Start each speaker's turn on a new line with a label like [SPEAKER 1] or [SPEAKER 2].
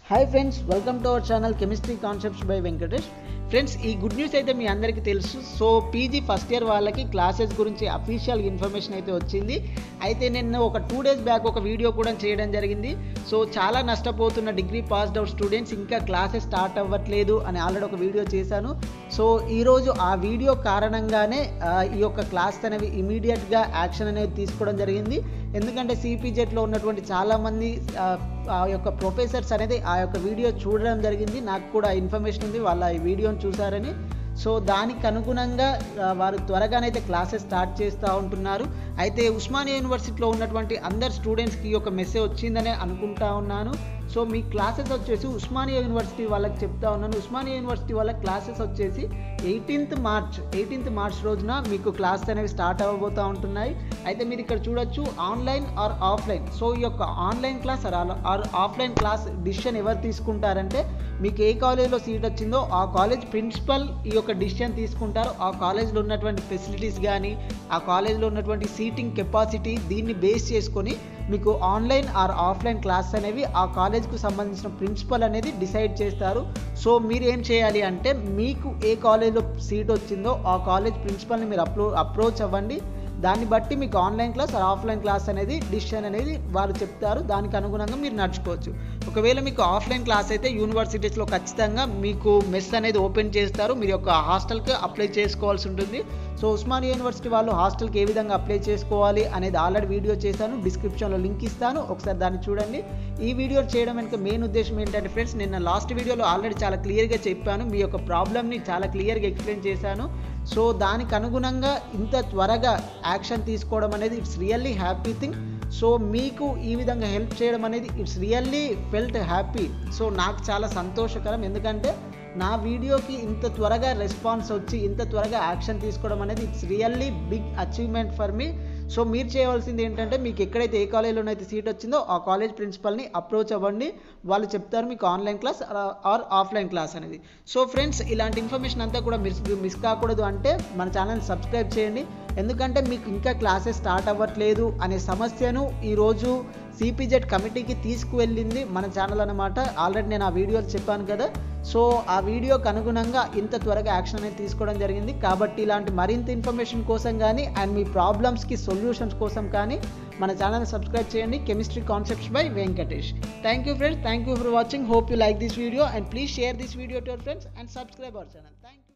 [SPEAKER 1] hi friends welcome to our channel chemistry concepts by Venkatesh friends ఈ good news అయితే మీ అందరికీ తెలుసు సో పీజీ ఫస్ట్ ఇయర్ వాళ్ళకి క్లాసెస్ గురించి అఫీషియల్ ఇన్ఫర్మేషన్ అయితే వచ్చింది అయితే నేను ఒక టూ డేస్ బ్యాక్ ఒక వీడియో కూడా చేయడం జరిగింది సో చాలా నష్టపోతున్న డిగ్రీ పాస్డ్ అవుట్ స్టూడెంట్స్ ఇంకా క్లాసెస్ స్టార్ట్ అవ్వట్లేదు అని ఆల్రెడీ ఒక వీడియో చేశాను సో ఈరోజు ఆ వీడియో కారణంగానే ఆ, ఈ యొక్క క్లాస్ అనేవి ఇమీడియట్గా యాక్షన్ అనేది తీసుకోవడం జరిగింది ఎందుకంటే సిపిజెట్లో ఉన్నటువంటి చాలామంది ఆ, ఆ యొక్క ప్రొఫెసర్స్ అనేది ఆ యొక్క వీడియో చూడడం జరిగింది నాకు కూడా ఇన్ఫర్మేషన్ ఉంది వాళ్ళ ఈ వీడియోని చూసారని సో దానికి అనుగుణంగా ఆ, వారు త్వరగానైతే క్లాసెస్ స్టార్ట్ చేస్తూ ఉంటున్నారు అయితే ఉస్మానియా యూనివర్సిటీలో ఉన్నటువంటి అందరు స్టూడెంట్స్కి ఒక మెసేజ్ వచ్చిందనే అనుకుంటా ఉన్నాను సో మీ క్లాసెస్ వచ్చేసి ఉస్మానియా యూనివర్సిటీ వాళ్ళకి చెప్తా ఉన్నాను ఉస్మానియా యూనివర్సిటీ వాళ్ళ క్లాసెస్ వచ్చేసి ఎయిటీన్త్ మార్చ్ ఎయిటీన్త్ మార్చ్ రోజున మీకు క్లాస్ అనేవి స్టార్ట్ అవ్వబోతూ ఉంటున్నాయి అయితే మీరు ఇక్కడ చూడొచ్చు ఆన్లైన్ ఆర్ ఆఫ్లైన్ సో ఈ యొక్క online class or offline class decision ఎవరు తీసుకుంటారంటే మీకు ఏ కాలేజ్లో సీట్ వచ్చిందో ఆ కాలేజ్ ప్రిన్సిపల్ ఈ యొక్క డిసిషన్ తీసుకుంటారు ఆ కాలేజ్లో ఉన్నటువంటి ఫెసిలిటీస్ కానీ ఆ కాలేజ్లో ఉన్నటువంటి సీటింగ్ కెపాసిటీ దీన్ని బేస్ చేసుకొని మీకు ఆన్లైన్ ఆర్ ఆఫ్లైన్ క్లాస్ అనేవి ఆ కాలేజ్కు సంబంధించిన ప్రిన్సిపల్ అనేది డిసైడ్ చేస్తారు సో మీరు ఏం చేయాలి అంటే మీకు ఏ కాలేజ్లో సీట్ వచ్చిందో ఆ కాలేజ్ ప్రిన్సిపల్ని మీరు అప్రో అప్రోచ్ అవ్వండి దాన్ని బట్టి మీకు online class or offline class అనేది డిసిషన్ అనేది వారు చెప్తారు దానికి అనుగుణంగా మీరు నడుచుకోవచ్చు ఒకవేళ మీకు ఆఫ్లైన్ క్లాస్ అయితే యూనివర్సిటీస్లో ఖచ్చితంగా మీకు మెస్ అనేది ఓపెన్ చేస్తారు మీరు యొక్క హాస్టల్కి అప్లై చేసుకోవాల్సి ఉంటుంది సో ఉస్మానియా యూనివర్సిటీ వాళ్ళు హాస్టల్కి ఏ విధంగా అప్లై చేసుకోవాలి అనేది ఆల్రెడీ వీడియో చేశాను డిస్క్రిప్షన్లో లింక్ ఇస్తాను ఒకసారి దాన్ని చూడండి ఈ వీడియో చేయడం వెనుక మెయిన్ ఉద్దేశం ఏంటంటే ఫ్రెండ్స్ నిన్న లాస్ట్ వీడియోలో ఆల్రెడీ చాలా క్లియర్గా చెప్పాను మీ యొక్క ప్రాబ్లమ్ని చాలా క్లియర్గా ఎక్స్ప్లెయిన్ చేశాను సో దానికి అనుగుణంగా ఇంత త్వరగా యాక్షన్ తీసుకోవడం అనేది it's really happy thing so మీకు ఈ విధంగా హెల్ప్ చేయడం అనేది it's really felt happy so నాకు చాలా సంతోషకరం ఎందుకంటే నా వీడియోకి ఇంత త్వరగా రెస్పాన్స్ వచ్చి ఇంత త్వరగా యాక్షన్ తీసుకోవడం అనేది it's really big achievement for me so మీరు చేయవలసింది ఏంటంటే మీకు ఎక్కడైతే ఏ కాలేజీలోనైతే సీట్ వచ్చిందో ఆ కాలేజ్ ప్రిన్సిపల్ని అప్రోచ్ అవ్వండి వాళ్ళు చెప్తారు మీకు online class or offline class అనేది సో ఫ్రెండ్స్ ఇలాంటి ఇన్ఫర్మేషన్ అంతా కూడా మిస్ మిస్ కాకూడదు అంటే మన ఛానల్ సబ్స్క్రైబ్ చేయండి ఎందుకంటే మీకు ఇంకా క్లాసెస్ స్టార్ట్ అవ్వట్లేదు అనే సమస్యను ఈరోజు సిపిజెడ్ కమిటీకి తీసుకువెళ్ళింది మన ఛానల్ అనమాట ఆల్రెడీ నేను ఆ వీడియోలు చెప్పాను కదా సో ఆ వీడియోకి అనుగుణంగా ఇంత త్వరగా యాక్షన్ అనేది తీసుకోవడం జరిగింది కాబట్టి ఇలాంటి మరింత ఇన్ఫర్మేషన్ కోసం కానీ అండ్ మీ ప్రాబ్లమ్స్కి సొల్యూషన్స్ కోసం కానీ మన ఛానల్ సబ్స్క్రైబ్ చేయండి chemistry concepts by Venkatesh thank you friends thank you for watching hope you like this video and please share this video to your friends and subscribe our channel thank